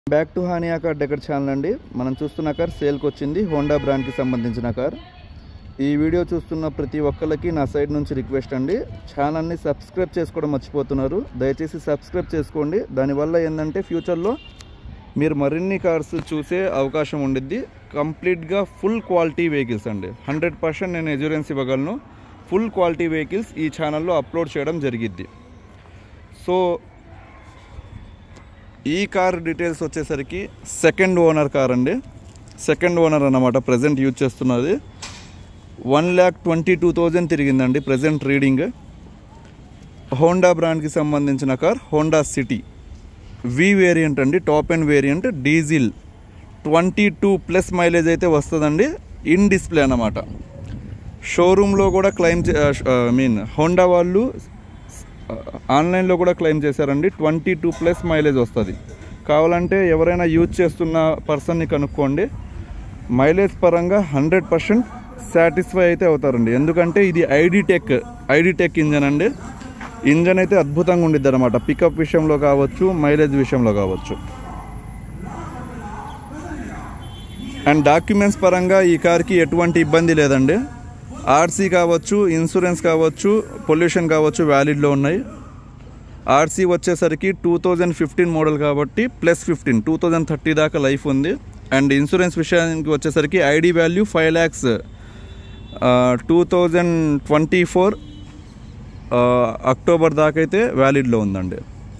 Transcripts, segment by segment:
back to Hania car decor channel అండి మనం చూస్తున్న కార్ సేల్కి వచ్చింది హోండా బ్రాండ్కి సంబంధించిన కార్ ఈ వీడియో చూస్తున్న ప్రతి ఒక్కరికి నా సైడ్ నుంచి రిక్వెస్ట్ అండి ఛానల్ని సబ్స్క్రైబ్ చేసుకోవడం మర్చిపోతున్నారు దయచేసి సబ్స్క్రైబ్ చేసుకోండి దానివల్ల ఏంటంటే ఫ్యూచర్లో మీరు మరిన్ని కార్స్ చూసే అవకాశం ఉండిద్ది కంప్లీట్గా ఫుల్ క్వాలిటీ వెహికల్స్ అండి హండ్రెడ్ పర్సెంట్ నేను ఎజూరెన్స్ ఇవ్వగలను ఫుల్ క్వాలిటీ వెహికల్స్ ఈ ఛానల్లో అప్లోడ్ చేయడం జరిగిద్ది సో ఈ కార్ డీటెయిల్స్ వచ్చేసరికి సెకండ్ ఓనర్ కార్ అండి సెకండ్ ఓనర్ అన్నమాట ప్రజెంట్ యూజ్ చేస్తున్నది one lakh twenty two thousand తిరిగిందండి ప్రజెంట్ రీడింగ్ హోండా బ్రాండ్కి సంబంధించిన car Honda City V variant అండి top and variant diesel twenty two plus mileage అయితే వస్తుందండి ఇన్ డిస్ప్లే అన్నమాట షోరూంలో కూడా క్లెయిమ్ ఐ మీన్ హోండా వాళ్ళు ఆన్లైన్లో కూడా క్లెయిమ్ చేశారండి ట్వంటీ టూ ప్లస్ మైలేజ్ వస్తుంది కావాలంటే ఎవరైనా యూజ్ చేస్తున్న పర్సన్ని కనుక్కోండి మైలేజ్ పరంగా హండ్రెడ్ పర్సెంట్ సాటిస్ఫై అయితే అవుతారండి ఎందుకంటే ఇది i-DTEC i-DTEC engine అండి ఇంజన్ అయితే అద్భుతంగా ఉండిద్ది అనమాట పికప్ విషయంలో కావచ్చు మైలేజ్ విషయంలో కావచ్చు అండ్ డాక్యుమెంట్స్ పరంగా ఈ కార్కి ఎటువంటి ఇబ్బంది లేదండి ఆర్సీ కావచ్చు ఇన్సూరెన్స్ కావచ్చు పొల్యూషన్ కావచ్చు వ్యాలిడ్లో ఉన్నాయి ఆర్సీ వచ్చేసరికి టూ థౌజండ్ ఫిఫ్టీన్ మోడల్ కాబట్టి plus fifteen two thousand thirty దాకా లైఫ్ ఉంది అండ్ ఇన్సూరెన్స్ విషయానికి వచ్చేసరికి ID value five lakhs two thousand twenty four October దాకా అయితే వ్యాలిడ్లో ఉందండి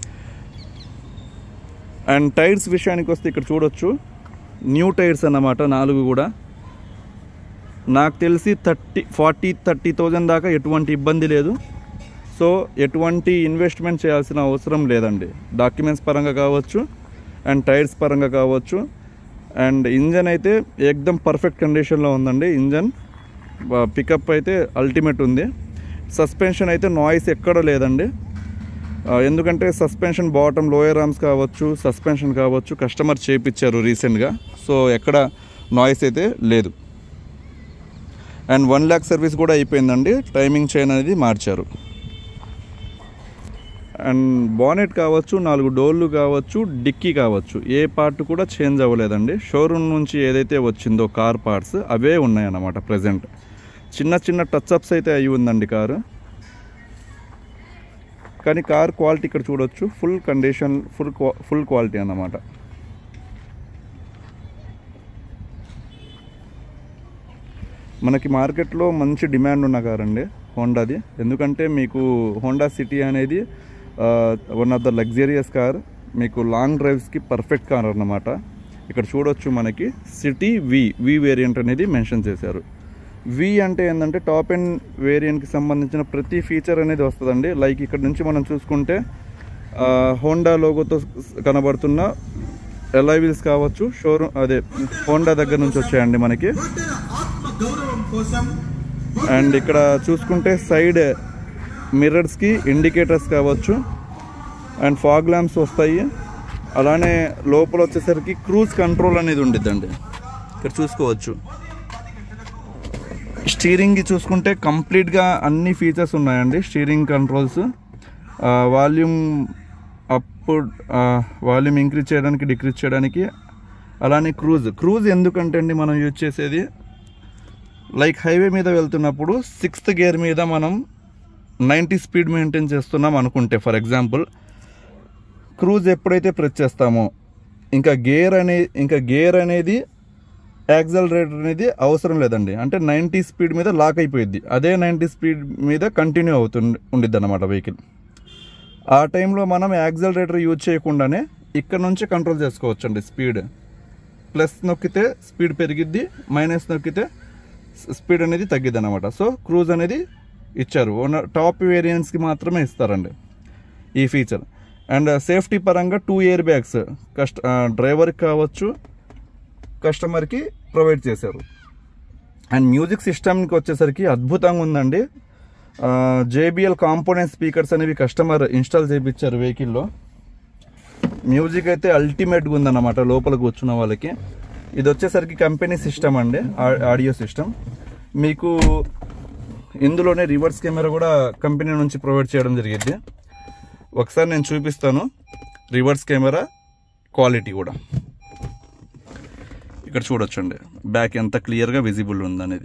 అండ్ టైర్స్ విషయానికి వస్తే ఇక్కడ చూడొచ్చు న్యూ టైర్స్ అన్నమాట నాలుగు కూడా నాకు తెలిసి థర్టీ ఫార్టీ థర్టీ థౌజండ్ దాకా ఎటువంటి ఇబ్బంది లేదు సో ఎటువంటి ఇన్వెస్ట్మెంట్ చేయాల్సిన అవసరం లేదండి డాక్యుమెంట్స్ పరంగా కావచ్చు అండ్ టైర్స్ పరంగా కావచ్చు అండ్ ఇంజన్ అయితే ఏకదం పర్ఫెక్ట్ కండిషన్లో ఉందండి ఇంజన్ పికప్ అయితే అల్టిమేట్ ఉంది సస్పెన్షన్ అయితే నాయిస్ ఎక్కడ లేదండి ఆ, ఎందుకంటే సస్పెన్షన్ బాటమ్ లోయర్ ఆర్మ్స్ కావచ్చు సస్పెన్షన్ కావచ్చు కస్టమర్ చేపించారు రీసెంట్గా సో ఎక్కడ నాయిస్ అయితే లేదు అండ్ వన్ ల్యాక్ సర్వీస్ కూడా అయిపోయిందండి టైమింగ్ చైన్ అనేది మార్చారు అండ్ బానెట్ కావచ్చు నాలుగు డోర్లు కావచ్చు డిక్కీ కావచ్చు ఏ పార్ట్ కూడా చేంజ్ అవ్వలేదండి షోరూమ్ నుంచి ఏదైతే వచ్చిందో కార్ పార్ట్స్ అవే ఉన్నాయన్నమాట ప్రజెంట్ చిన్న చిన్న టచ్అప్స్ అయితే అయి ఉందండి కారు కానీ కార్ క్వాలిటీ ఇక్కడ చూడొచ్చు full condition full full quality అన్నమాట మనకి మార్కెట్లో మంచి డిమాండ్ ఉన్న కార్ అండి హోండాది ఎందుకంటే మీకు హోండా సిటీ అనేది one of the luxurious car మీకు లాంగ్ డ్రైవ్స్కి పర్ఫెక్ట్ కార్ అన్నమాట ఇక్కడ చూడొచ్చు మనకి సిటీ వి వి వేరియంట్ అనేది మెన్షన్ చేశారు వి అంటే ఏంటంటే టాప్ అండ్ వేరియంట్కి సంబంధించిన ప్రతి ఫీచర్ అనేది వస్తుందండి లైక్ ఇక్కడ నుంచి మనం చూసుకుంటే ఆ, హోండా లోగోతో కనబడుతున్న ఎలై వీల్స్ కావచ్చు షోరూమ్ అదే హోండా దగ్గర నుంచి వచ్చాయండి మనకి ఆత్మ గౌరవం కోసం అండ్ ఇక్కడ చూసుకుంటే సైడ్ మిర్రర్స్కి ఇండికేటర్స్ కావచ్చు అండ్ ఫాగ్ ల్యాంప్స్ వస్తాయి అలానే లోపల వచ్చేసరికి క్రూజ్ కంట్రోల్ అనేది ఉండిద్దండి ఇక్కడ చూసుకోవచ్చు స్టీరింగ్ చూసుకుంటే కంప్లీట్గా అన్ని ఫీచర్స్ ఉన్నాయండి steering controls volume up volume increase చేయడానికి డిక్రీజ్ చేయడానికి అలానే క్రూజ్ క్రూజ్ ఎందుకంటే అండి మనం యూజ్ చేసేది లైక్ హైవే మీద వెళ్తున్నప్పుడు సిక్స్త్ గేర్ మీద మనం నైంటీ స్పీడ్ మెయింటైన్ చేస్తున్నాం అనుకుంటే ఫర్ ఎగ్జాంపుల్ క్రూజ్ ఎప్పుడైతే ప్రెస్ చేస్తామో ఇంకా గేర్ అనే ఇంకా గేర్ అనేది యాక్సలరేటర్ అనేది అవసరం లేదండి అంటే నైంటీ స్పీడ్ మీద లాక్ అయిపోయింది అదే నైంటీ స్పీడ్ మీద కంటిన్యూ అవుతుంది ఉండిద్ది అనమాట వెహికల్ ఆ టైంలో మనం యాక్సలరేటర్ యూజ్ చేయకుండానే ఇక్కడ నుంచి కంట్రోల్ చేసుకోవచ్చు అండి స్పీడ్ ప్లస్ నొక్కితే స్పీడ్ పెరిగిద్ది మైనస్ నొక్కితే స్పీడ్ అనేది తగ్గిద్ది అనమాట సో క్రూజ్ అనేది ఇచ్చారు ఓన- టాప్ వేరియంట్స్కి మాత్రమే ఇస్తారండి ఈ ఫీచర్ అండ్ సేఫ్టీ పరంగా టూ ఇయర్ బ్యాగ్స్ కస్ట డ్రైవర్కి కావచ్చు కస్టమర్కి ప్రొవైడ్ చేశారు అండ్ మ్యూజిక్ సిస్టమ్కి వచ్చేసరికి అద్భుతంగా ఉందండి జేబిఎల్ కాంపోనెంట్ స్పీకర్స్ అనేవి కస్టమర్ ఇన్స్టాల్ చేయించారు వెహికల్లో మ్యూజిక్ అయితే అల్టిమేట్గా ఉందన్నమాట లోపల కూర్చున్న వాళ్ళకి ఇది వచ్చేసరికి కంపెనీ సిస్టమ్ అండి ఆ- ఆడియో సిస్టమ్ మీకు ఇందులోనే రివర్స్ కెమెరా కూడా కంపెనీ నుంచి ప్రొవైడ్ చేయడం జరిగింది ఒకసారి నేను చూపిస్తాను రివర్స్ కెమెరా క్వాలిటీ కూడా ఇక్కడ చూడొచ్చండి బ్యాక్ ఎంత క్లియర్గా విజిబుల్ ఉందనేది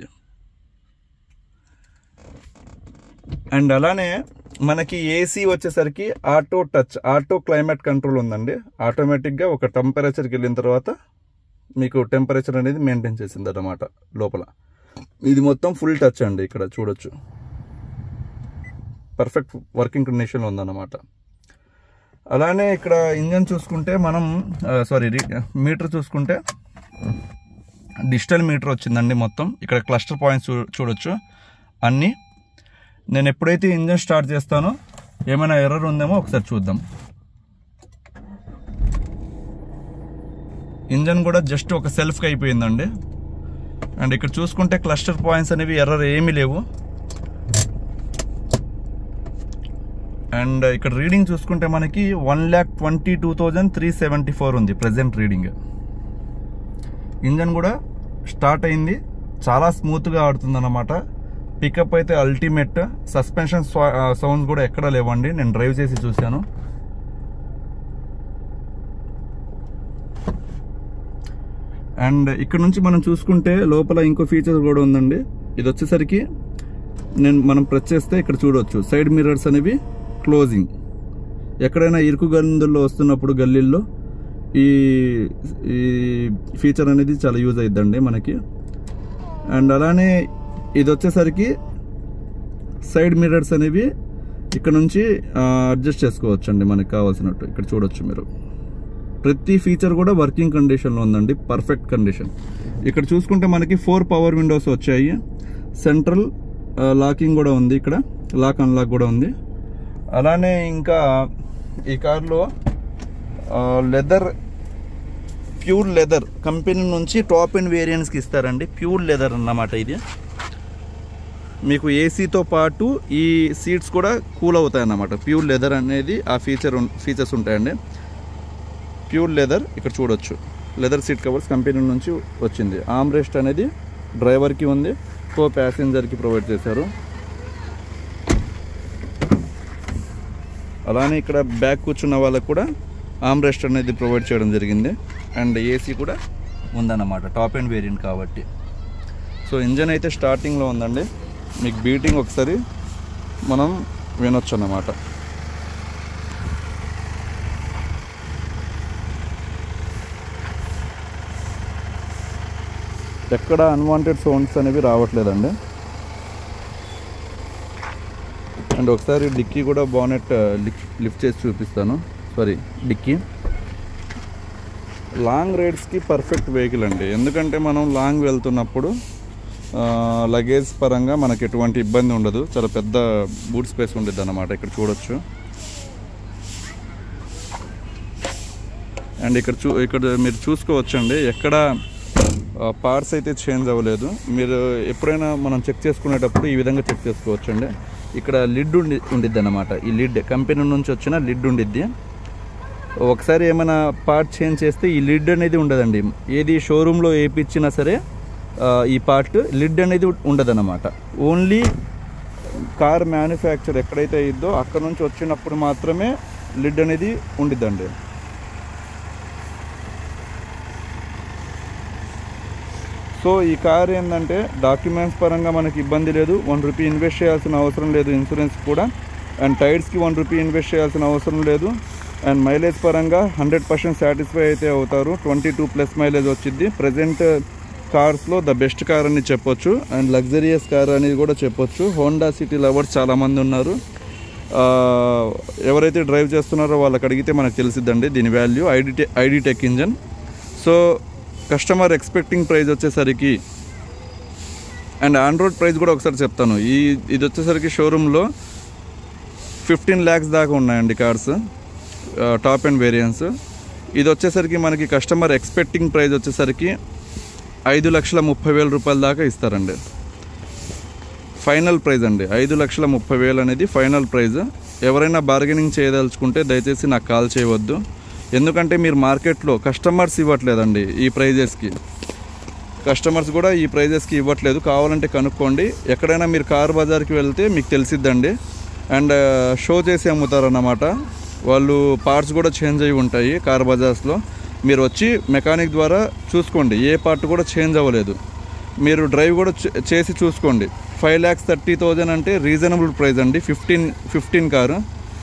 అండ్ అలానే మనకి ఏసీ వచ్చేసరికి auto touch auto climate control ఉందండి ఆటోమేటిక్గా ఒక టెంపరేచర్కి వెళ్ళిన తర్వాత మీకు టెంపరేచర్ అనేది మెయింటైన్ చేసింది అన్నమాట లోపల ఇది మొత్తం ఫుల్ టచ్ అండి ఇక్కడ చూడొచ్చు పర్ఫెక్ట్ వర్కింగ్ కండిషన్లో ఉందన్నమాట అలానే ఇక్కడ ఇంజన్ చూసుకుంటే మనం సారీ మీటర్ చూసుకుంటే డిజిటల్ మీటర్ వచ్చిందండి మొత్తం ఇక్కడ క్లస్టర్ పాయింట్స్ చూ చూడొచ్చు అన్నీ నేను ఎప్పుడైతే ఇంజన్ స్టార్ట్ చేస్తానో ఏమైనా ఎర్రర్ ఉందేమో ఒకసారి చూద్దాం ఇంజన్ కూడా జస్ట్ ఒక సెల్ఫ్కి అయిపోయిందండి అండ్ ఇక్కడ చూసుకుంటే క్లస్టర్ పాయింట్స్ అనేవి ఎర్రర్ ఏమీ లేవు అండ్ ఇక్కడ రీడింగ్ చూసుకుంటే మనకి one lakh twenty two thousand three seventy four ఉంది ప్రజెంట్ రీడింగ్ ఇంజన్ కూడా స్టార్ట్ అయింది చాలా స్మూత్గా ఆడుతుంది అనమాట పికప్ అయితే అల్టిమేట్ సస్పెన్షన్ సౌండ్స్ కూడా ఎక్కడ లేవండి నేను డ్రైవ్ చేసి చూశాను అండ్ ఇక్కడ నుంచి మనం చూసుకుంటే లోపల ఇంకో ఫీచర్ కూడా ఉందండి ఇది వచ్చేసరికి నేను మనం ప్రెస్ చేస్తే ఇక్కడ చూడవచ్చు సైడ్ మిర్రర్స్ అనేవి క్లోజింగ్ ఎక్కడైనా ఇరుకు గల్లీల్లో వస్తున్నప్పుడు గల్లీల్లో ఈ ఈ ఫీచర్ అనేది చాలా యూజ్ అయిద్దండి మనకి అండ్ అలానే ఇది వచ్చేసరికి సైడ్ మిర్రర్స్ అనేవి ఇక్కడ నుంచి అడ్జస్ట్ చేసుకోవచ్చు అండి మనకి కావాల్సినట్టు ఇక్కడ చూడొచ్చు మీరు ప్రతి ఫీచర్ కూడా వర్కింగ్ కండిషన్లో ఉందండి పర్ఫెక్ట్ కండిషన్ ఇక్కడ చూసుకుంటే మనకి ఫోర్ పవర్ విండోస్ వచ్చాయి సెంట్రల్ లాకింగ్ కూడా ఉంది ఇక్కడ లాక్ అన్లాక్ కూడా ఉంది అలానే ఇంకా ఈ కార్లో లెదర్ ప్యూర్ లెదర్ కంపెనీ నుంచి టాప్ అండ్ వేరియంట్స్కి ఇస్తారండి ప్యూర్ లెదర్ అన్నమాట ఇది మీకు ఏసీతో పాటు ఈ సీట్స్ కూడా కూల్ అవుతాయి అన్నమాట ప్యూర్ లెదర్ అనేది ఆ ఫీచర్ ఫీచర్స్ ఉంటాయండి ప్యూర్ లెదర్ ఇక్కడ చూడొచ్చు లెదర్ సీట్ కవర్స్ కంపెనీ నుంచి వచ్చింది ఆమ్ రెస్ట్ అనేది డ్రైవర్కి ఉంది కో ప్యాసింజర్కి ప్రొవైడ్ చేశారు అలానే ఇక్కడ బ్యాక్ కూర్చున్న వాళ్ళకు కూడా ఆమ్ రెస్ట్ అనేది ప్రొవైడ్ చేయడం జరిగింది అండ్ ఏసీ కూడా ఉందన్నమాట టాప్ అండ్ వేరియంట్ కాబట్టి సో ఇంజన్ అయితే స్టార్టింగ్లో ఉందండి మీకు బీటింగ్ ఒకసారి మనం వినొచ్చు అన్నమాట ఎక్కడ అన్వాంటెడ్ సౌండ్స్ అనేవి రావట్లేదండి అండ్ ఒకసారి డిక్కీ కూడా బానెట్ లిఫ్ట్ చేసి చూపిస్తాను సారీ డిక్కీ లాంగ్ రైడ్స్కి పర్ఫెక్ట్ వెహికల్ అండి ఎందుకంటే మనం లాంగ్ వెళ్తున్నప్పుడు లగేజ్ పరంగా మనకి ఎటువంటి ఇబ్బంది ఉండదు చాలా పెద్ద బూట్ స్పేస్ ఉండేది అన్నమాట ఇక్కడ చూడొచ్చు అండ్ ఇక్కడ చూ ఇక్కడ మీరు చూసుకోవచ్చండి ఎక్కడ పార్ట్స్ అయితే చేంజ్ అవ్వలేదు మీరు ఎప్పుడైనా మనం చెక్ చేసుకునేటప్పుడు ఈ విధంగా చెక్ చేసుకోవచ్చండి ఇక్కడ లిడ్ ఉండి ఉండిద్ది అనమాట ఈ లిడ్ కంపెనీ నుంచి వచ్చిన లిడ్ ఉండిద్ది ఒకసారి ఏమైనా పార్ట్ చేంజ్ చేస్తే ఈ లిడ్ అనేది ఉండదండి ఏది షోరూంలో వేయించినా సరే ఆ, ఈ పార్ట్ లిడ్ అనేది ఉండదన్నమాట ఓన్లీ కార్ మ్యానుఫ్యాక్చర్ ఎక్కడైతే అయ్యిద్దో అక్కడ నుంచి వచ్చినప్పుడు మాత్రమే లిడ్ అనేది ఉండిద్దండి సో ఈ కార్ ఏంటంటే డాక్యుమెంట్స్ పరంగా మనకి ఇబ్బంది లేదు వన్ రూపీ ఇన్వెస్ట్ చేయాల్సిన అవసరం లేదు ఇన్సూరెన్స్ కూడా అండ్ టైర్స్కి వన్ రూపీ ఇన్వెస్ట్ చేయాల్సిన అవసరం లేదు అండ్ మైలేజ్ పరంగా హండ్రెడ్ పర్సెంట్ సాటిస్ఫై అయితే అవుతారు ట్వంటీ టూ ప్లస్ మైలేజ్ వచ్చింది ప్రజెంట్ కార్స్లో ద బెస్ట్ కార్ అని చెప్పొచ్చు అండ్ లగ్జరియస్ కార్ అనేది కూడా చెప్పొచ్చు హోండా సిటీ లవర్స్ చాలామంది ఉన్నారు ఆ, ఎవరైతే డ్రైవ్ చేస్తున్నారో వాళ్ళకి అడిగితే మనకు తెలిసిద్దండి దీని value ID i-DTEC engine so customer expecting price వచ్చేసరికి అండ్ ఆండ్రాయిడ్ ప్రైస్ కూడా ఒకసారి చెప్తాను ఈ ఇది వచ్చేసరికి షోరూంలో ఫిఫ్టీన్ ల్యాక్స్ దాకా ఉన్నాయండి కార్స్ టాప్ అండ్ వేరియంట్స్ ఇది వచ్చేసరికి మనకి కస్టమర్ ఎక్స్పెక్టింగ్ ప్రైస్ వచ్చేసరికి ఐదు లక్షల ముప్పై వేల రూపాయల దాకా ఇస్తారండి ఫైనల్ ప్రైజ్ అండి ఐదు లక్షల ముప్పై వేలు అనేది ఫైనల్ ప్రైజ్ ఎవరైనా బార్గెనింగ్ చేయదలుచుకుంటే దయచేసి నాకు కాల్ చేయవద్దు ఎందుకంటే మీరు మార్కెట్లో కస్టమర్స్ ఇవ్వట్లేదండి ఈ ప్రైజెస్కి కస్టమర్స్ కూడా ఈ ప్రైజెస్కి ఇవ్వట్లేదు కావాలంటే కనుక్కోండి ఎక్కడైనా మీరు కార్ బజార్కి వెళ్తే మీకు తెలిసిద్దండి అండ్ షో చేసి అమ్ముతారన్నమాట వాళ్ళు పార్ట్స్ కూడా చేంజ్ అయి ఉంటాయి కార్ బజార్స్లో మీరు వచ్చి మెకానిక్ ద్వారా చూసుకోండి ఏ పార్ట్ కూడా చేంజ్ అవ్వలేదు మీరు డ్రైవ్ కూడా చే- చేసి చూసుకోండి ఫైవ్ ల్యాక్స్ థర్టీ థౌజండ్ అంటే రీజనబుల్ ప్రైస్ అండి fifteen fifteen car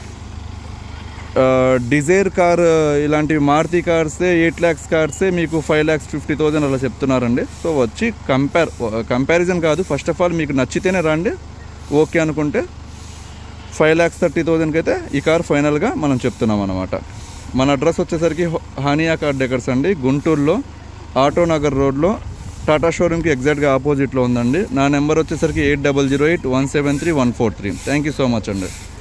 Dzire car ఇలాంటివి మారుతి కార్సే ఎయిట్ ల్యాక్స్ కార్సే మీకు ఫైవ్ ల్యాక్స్ ఫిఫ్టీ థౌజండ్ అలా చెప్తున్నారండి సో వచ్చి కంపేర్ కంపారిజన్ కాదు ఫస్ట్ ఆఫ్ ఆల్ మీకు నచ్చితేనే రండి ఓకే అనుకుంటే ఫైవ్ ల్యాక్స్ థర్టీ థౌజండ్కి అయితే ఈ కార్ ఫైనల్గా మనం చెప్తున్నాం అనమాట మన అడ్రస్ వచ్చేసరికి హో- హానియా కార్ డెకర్స్ అండి గుంటూరులో ఆటో నగర్ రోడ్లో టాటా షోరూమ్కి ఎగ్జాక్ట్గా ఆపోజిట్లో ఉందండి నా నెంబర్ వచ్చేసరికి eight double zero eight one seven three one four three thank you so much అండి